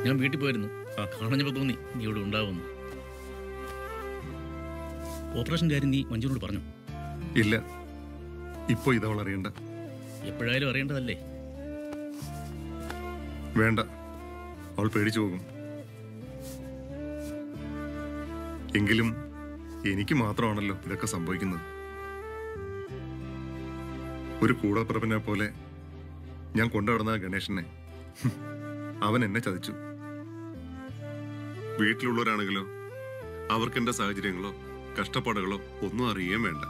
ഞാൻ വീട്ടിൽ പോയിരുന്നു കാണഞ്ഞപ്പോൾ തോന്നി നീ ഇവിടെ ഉണ്ടാവുമെന്ന് ഓപ്പറേഷൻ കാര്യം നീ മഞ്ജുവിനോട് പറഞ്ഞു ഇല്ല ഇപ്പൊ ഇതവൾ അറിയണ്ട എപ്പോഴായാലും അറിയേണ്ടതല്ലേ വേണ്ട അവൾ പേടിച്ചു പോകും എങ്കിലും എനിക്ക് മാത്രമാണല്ലോ ഇതൊക്കെ സംഭവിക്കുന്നത് ഒരു കൂടപ്പിറപ്പിനെ പോലെ ഞാൻ കൊണ്ടുനടന്ന ആ ഗണേശനെ ഹും, അവൻ എന്നെ ചതിച്ചു വീട്ടിലുള്ളവരാണെങ്കിലോ അവർക്ക് എന്റെ സാഹചര്യങ്ങളോ കഷ്ടപ്പാടുകളോ ഒന്നും അറിയാൻ വേണ്ട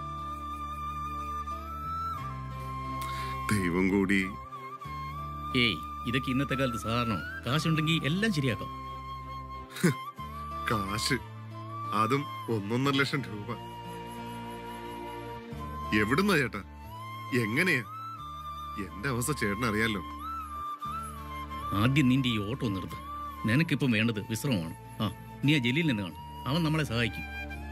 ദൈവം കൂടി ഏയ് ഇതൊക്കെ ഇന്നത്തെ കാലത്ത് സാധാരണ കാശുണ്ടെങ്കിൽ എല്ലാം ശരിയാക്കാം കാശ് അതും ഒന്നൊന്നര ലക്ഷം രൂപ എവിടുന്നാ ചേട്ടാ എങ്ങനെയാ എന്റെ അവസ്ഥ ചേട്ടൻ അറിയാലോ ആദ്യം നിന്റെ ഈ ഓട്ടോ നിർത്ത് നിനക്കിപ്പം വേണ്ടത് വിശ്രമമാണ് ആ നീ ആ ജലീൽ നിന്ന് കാണും അവൻ നമ്മളെ സഹായിക്കും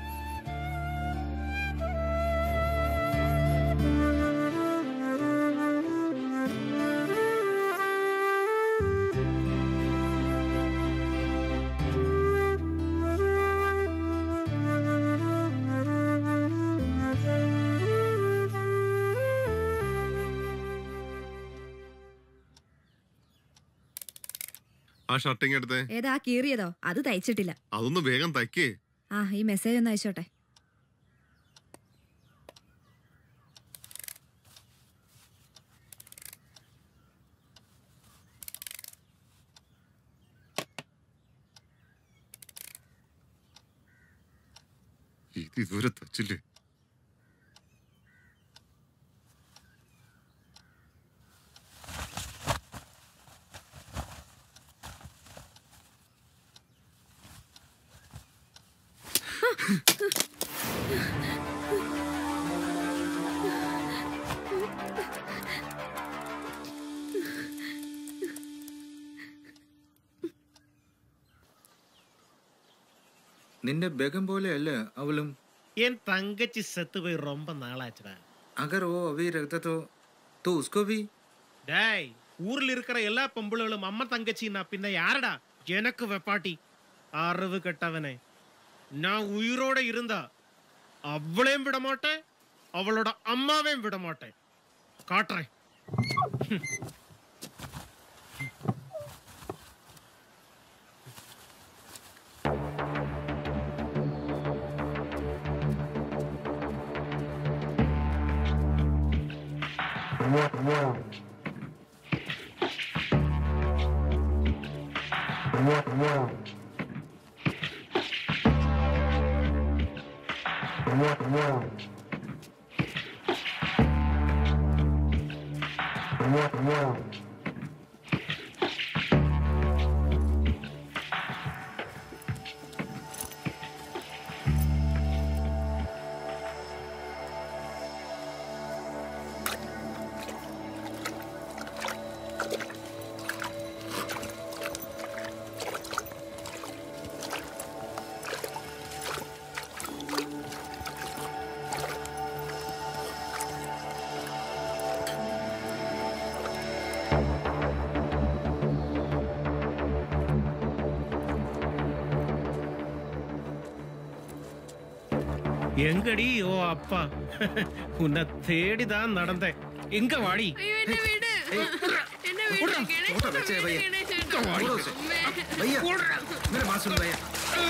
ആ ഷർട്ടിങ് എടുത്തേ ഏതാ കീറിയതോ അത് തയ്ച്ചിട്ടില്ല അതൊന്ന് വേഗം തയ്ക്കേ ആ ഈ മെസ്സേജ് ഒന്ന് അയച്ചോട്ടെ ഇത് ഇതുവരെ തച്ചില്ലേ നിന്റെ ബേഗം പോലെയല്ല അവളും என் தங்கச்சி செத்து போய் ரொம்ப நாளாச்சுடா अगर वो अभी रहता तो तो उसको भी டேய் ஊர்ல இருக்கிற எல்லா பொம்பளைகளும் அம்மா தங்கச்சின்னா பின்ன யாரடா எனக்கு வெப்பாட்டி அறிவு கெட்டவனே நான் உயிரோட இருந்தா அவளையும் விட மாட்டேன் அவளோட அம்மாவையும் விட மாட்டேன் காட்டுறேன் எங்கடி ஓ அப்பா உன்னை தேடிதான் நடந்தேன் எங்க வாடி छोटा बच्चा है भैया छोड़ो उसे। भैया मेरे बात सुनो भैया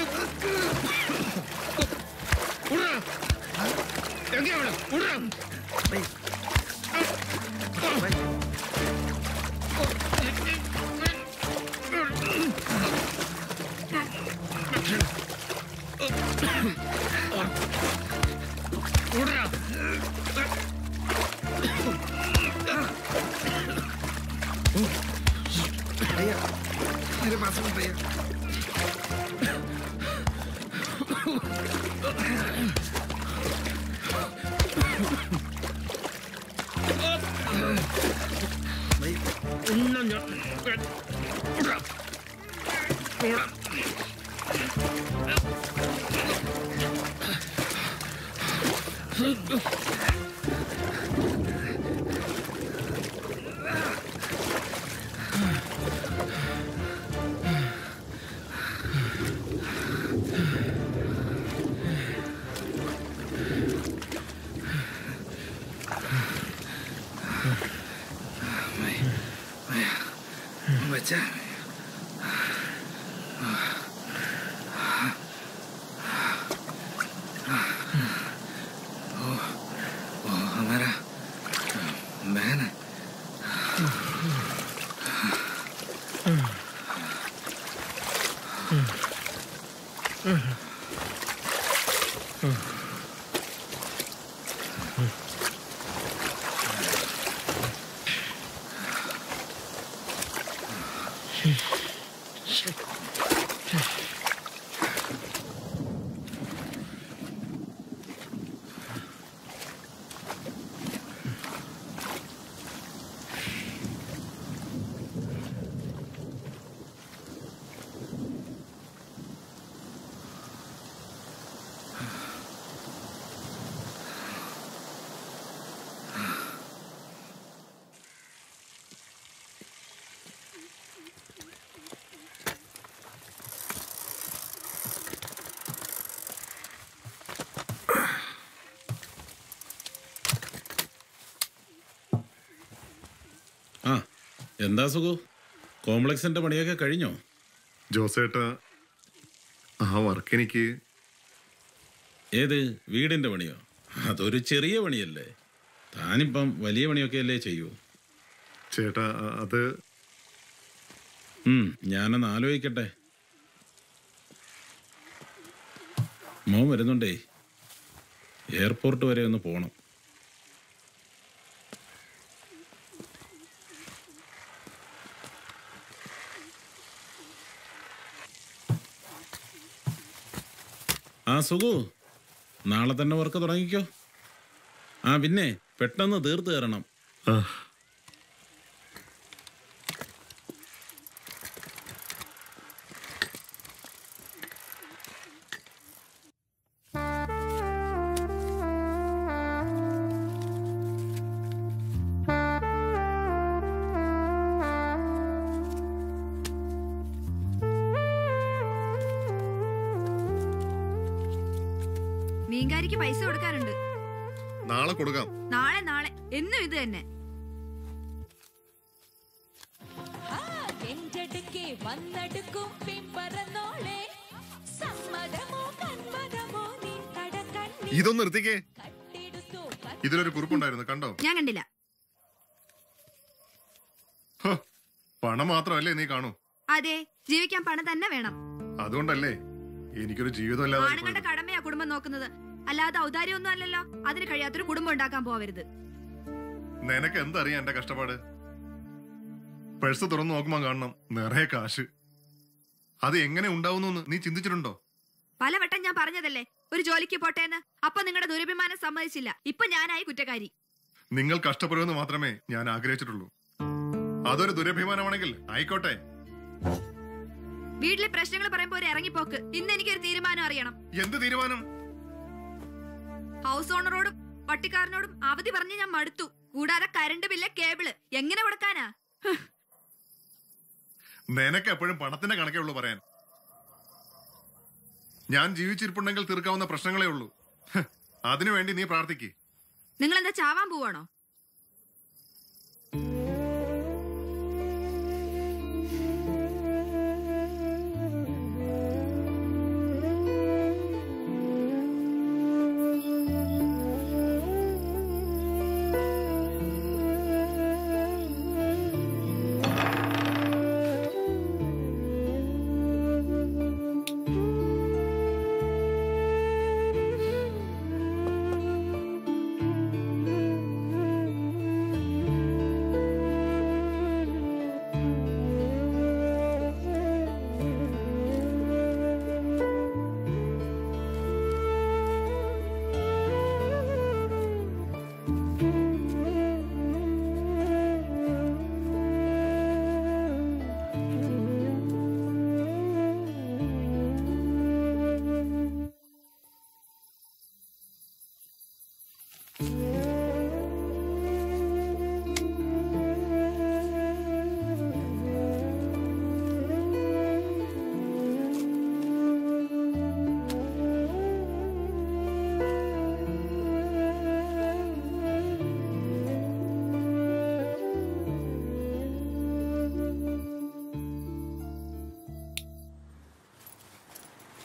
விடுறா. எங்க அவள விடுறா. விடுறா. भैया मेरे पास सुनो भैया இன்னும் ஞா- விடுறா. விடுறா. बच्चा ओ, ओ, हमारा बहन ആ എന്താ സുഖു കോംപ്ലക്സിന്റെ പണിയൊക്കെ കഴിഞ്ഞോ ജോസേട്ട ആ വർക്ക് എനിക്ക് ഏത് വീടിന്റെ പണിയോ അതൊരു ചെറിയ പണിയല്ലേ താനിപ്പം വലിയ പണിയൊക്കെ അല്ലേ ചെയ്യൂ ചേട്ടാ അ- അത് ഉം, ഞാനൊന്ന് ആലോചിക്കട്ടെ മോൻ വരുന്നുണ്ടേ എയർപോർട്ട് വരെ ഒന്ന് പോണം ആ സുഖു നാളെ തന്നെ വർക്ക് തുടങ്ങിക്കോ ആ പിന്നെ പെട്ടെന്ന് തീർത്ത് തരണം ആ, മീൻകാരിക്ക് പൈസ കൊടുക്കാനുണ്ട് നാളെ കൊടുക്കാം നാളെ നാളെ എന്നും ഇത് തന്നെ എൻ്റടുക്കെ വന്നടുക്കും പിമ്പറന്നോളെ സമ്മതമോ കന്മതമോ നീ കടക്കണ്ണി ഇതൊന്ന് നിർത്തിക്കേ കട്ടെടുത്തു ഇതിലൊരു കുറിപ്പുണ്ടായിരുന്നു കണ്ടോ ഞാൻ കണ്ടില്ല ഹോ, പണം മാത്രമല്ലേ നീ കാണൂ അതെ ജീവിക്കാൻ പണം തന്നെ വേണം അതുകൊണ്ടല്ലേ എനിക്കൊരു ജീവിതം ആണുങ്ങളുടെ അല്ലാതെ കടമയാ കുടുംബം നോക്കുന്നത് അല്ലാതെ ഔദാര്യമൊന്നും അല്ലല്ലോ അതിന് കഴിയാത്തൊരു കുടുംബം ഉണ്ടാക്കാൻ പോവരുത് നിനക്ക് എന്തറിയാം എന്റെ കഷ്ടപ്പാട് പേഴ്സ് തുറന്നു നോക്കുമ്പോ കാണണം നിറയെ കാശ് അത് എങ്ങനെ ഉണ്ടാവുന്നു നീ ചിന്തിച്ചിട്ടുണ്ടോ പലവട്ടം ഞാൻ പറഞ്ഞതല്ലേ ഒരു ജോലിക്ക് പോട്ടേന്ന് അപ്പൊ നിങ്ങളുടെ ദുരഭിമാനം സമ്മതിച്ചില്ല ഇപ്പൊ ഞാനായി കുറ്റക്കാരി നിങ്ങൾ കഷ്ടപ്പെടുമെന്ന് മാത്രമേ ഞാൻ ആഗ്രഹിച്ചിട്ടുള്ളൂ അതൊരു ദുരഭിമാനമാണെങ്കിൽ ആയിക്കോട്ടെ വീട്ടിലെ പ്രശ്നങ്ങൾ പറയുമ്പോ ഒരു ഇറങ്ങിപ്പോക്ക് ഇന്ന് എനിക്കൊരു തീരുമാനം അറിയണം എന്ത് തീരുമാനം ഹൗസ് ഓണറോടും പട്ടിക്കാരനോടും അവധി പറഞ്ഞ് ഞാൻ മടുത്തു കൂടാതെ കരണ്ട് ബില്ല് കേബിള് എങ്ങനെ കൊടുക്കാനാ ഹ്, നിനക്ക് എപ്പോഴും പണത്തിന്റെ കണക്കേ ഉള്ളൂ പറയാൻ ഞാൻ ജീവിച്ചിരിപ്പുണ്ടെങ്കിൽ തീർക്കാവുന്ന പ്രശ്നങ്ങളേ ഉള്ളൂ ഹ്, അതിനുവേണ്ടി നീ പ്രാർത്ഥിക്ക് നിങ്ങൾ എന്താ ചാവാൻ പോവാണോ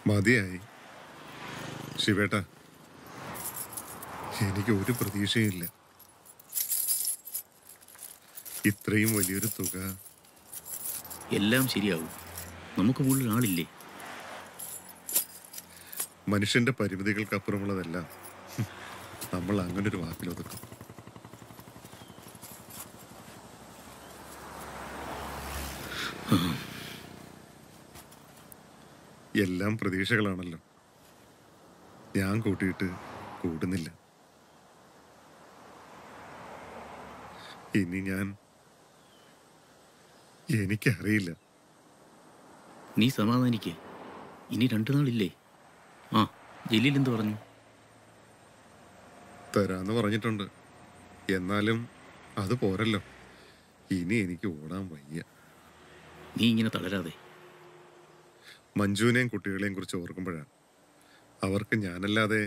മതിയായി ശിവേട്ട എനിക്ക് ഒരു പ്രതീക്ഷയില്ല ഇത്രയും വലിയൊരു തുക എല്ലാം ശരിയാവും നമുക്ക് മുകളിൽ ആളില്ലേ മനുഷ്യന്റെ പരിമിതികൾക്കപ്പുറമുള്ളതെല്ലാം ഹും, നമ്മൾ അങ്ങനൊരു വാക്കിലൊതുക്കും എല്ലാം പ്രതീക്ഷകളാണല്ലോ ഞാൻ കൂട്ടിയിട്ട് കൂടുന്നില്ല ഇനി ഞാൻ എനിക്കറിയില്ല നീ സമാധാനിക്കേ ഇനി രണ്ടു നാളില്ലേ ആ ജലീൽ എന്ത് പറഞ്ഞു തരാന്ന് പറഞ്ഞിട്ടുണ്ട് എന്നാലും അത് പോരല്ലോ ഇനി എനിക്ക് ഓടാൻ വയ്യ നീ ഇങ്ങനെ തളരാതെ മഞ്ജുവിനെയും കുട്ടികളെയും കുറിച്ച് ഓർക്കുമ്പോഴാണ് അവർക്ക് ഞാനല്ലാതെ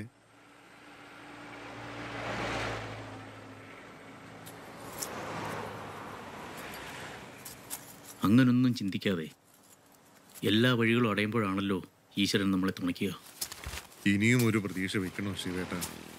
അങ്ങനൊന്നും ചിന്തിക്കാതെ എല്ലാ വഴികളും അടയുമ്പോഴാണല്ലോ ഈശ്വരൻ നമ്മളെ തുണയ്ക്കുക ഇനിയും ഒരു പ്രതീക്ഷ വെക്കണോ ശിവേട്ട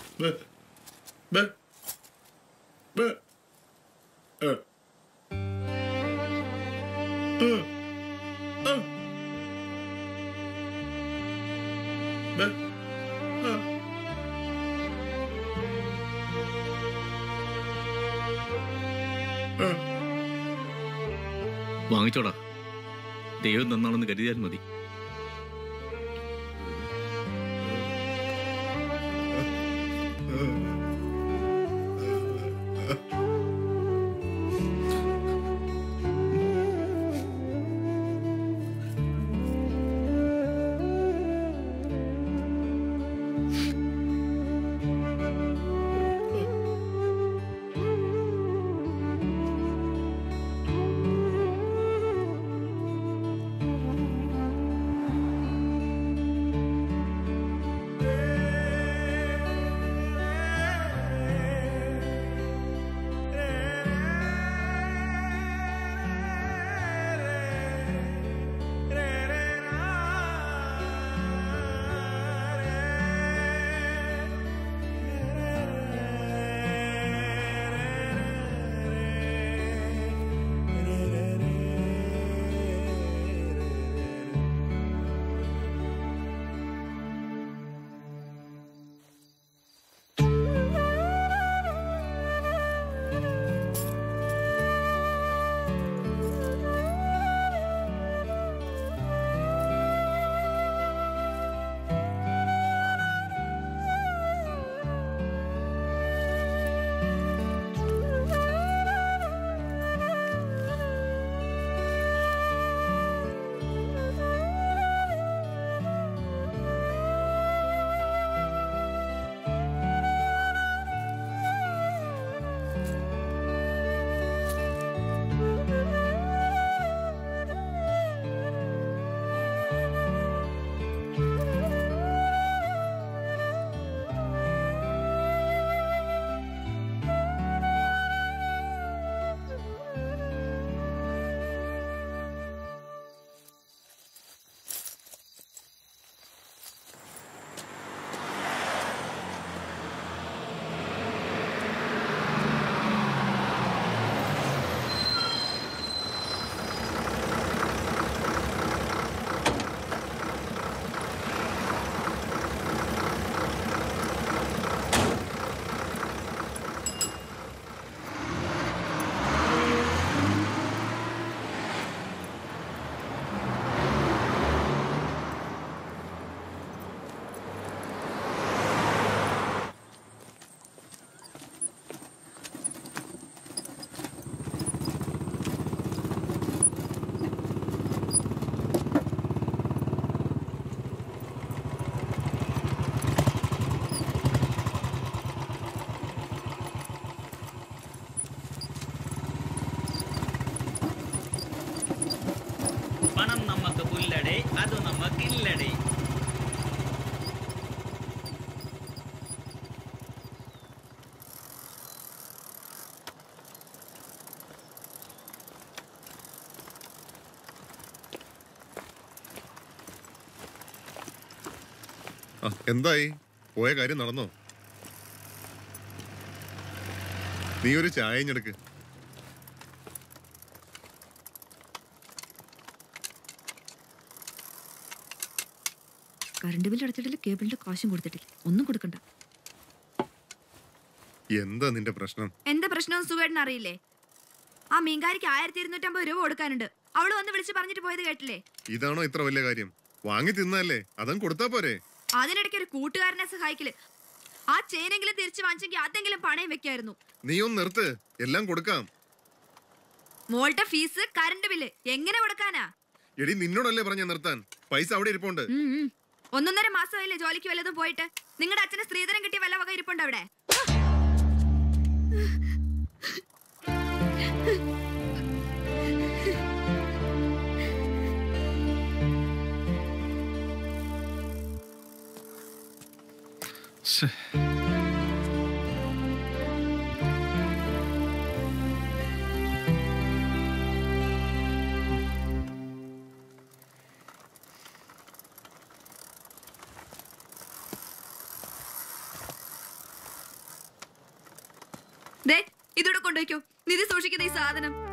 വാങ്ങിച്ചോടാ ദൈവം നന്നാണെന്ന് കരുതിയാൽ മതി പണം നമുക്ക് പുല്ലടേ അത് നമുക്കില്ലടേ എന്തായി പോയ കാര്യം നടന്നോ നീ ഒരു ചായ ഇഞ്ഞെടുക്ക് കറണ്ട് ബില്ല് അടച്ചിട്ടില്ല കേബിളിന്റെ കാശും കൊടുത്തിട്ടില്ല ഒന്നും കൊടുക്കണ്ട എന്താ നിന്റെ പ്രശ്നം എന്താ പ്രശ്നം സുഖേട്ടൻ അറിയില്ലേ ആ മീൻകാരിക്ക് ആയിരത്തി ഇരുന്നൂറ്റമ്പത് രൂപ കൊടുക്കാനുണ്ട് അവള് വന്ന് വിളിച്ച് പറഞ്ഞിട്ട് പോയത് കേട്ടില്ലേ ഇതാണോ ഇത്ര വലിയ കാര്യം വാങ്ങി തിന്നല്ലേ അതും കൊടുത്താ പോരെ അതിനിടയ്ക്ക് ഒരു കൂട്ടുകാരനെ സഹായിക്കല് ആ ചെയിനെങ്കിലും തിരിച്ചു വാങ്ങിച്ചെങ്കിൽ അതെങ്കിലും പണയം വെക്കായിരുന്നു നീ ഒന്ന് നിർത്ത് എല്ലാം കൊടുക്കാം മോളുടെ ഫീസ് കറണ്ട് ബില്ല് എങ്ങനെ കൊടുക്കാനാ എടി നിന്നോടല്ലേ പറഞ്ഞ നിർത്താൻ പൈസ അവിടെ ഇരിപ്പുണ്ട് ഉം, ഉം. ഒന്നൊന്നര മാസമായില്ലേ ജോലിക്ക് വല്ലതും പോയിട്ട് നിങ്ങളുടെ അച്ഛന് സ്ത്രീധനം കിട്ടിയ വല്ല വക ഇരിപ്പുണ്ട് അവിടെ ദേ ഇതോടെ കൊണ്ടുവയ്ക്കോ നിധി സൂക്ഷിക്കുന്ന ഈ സാധനം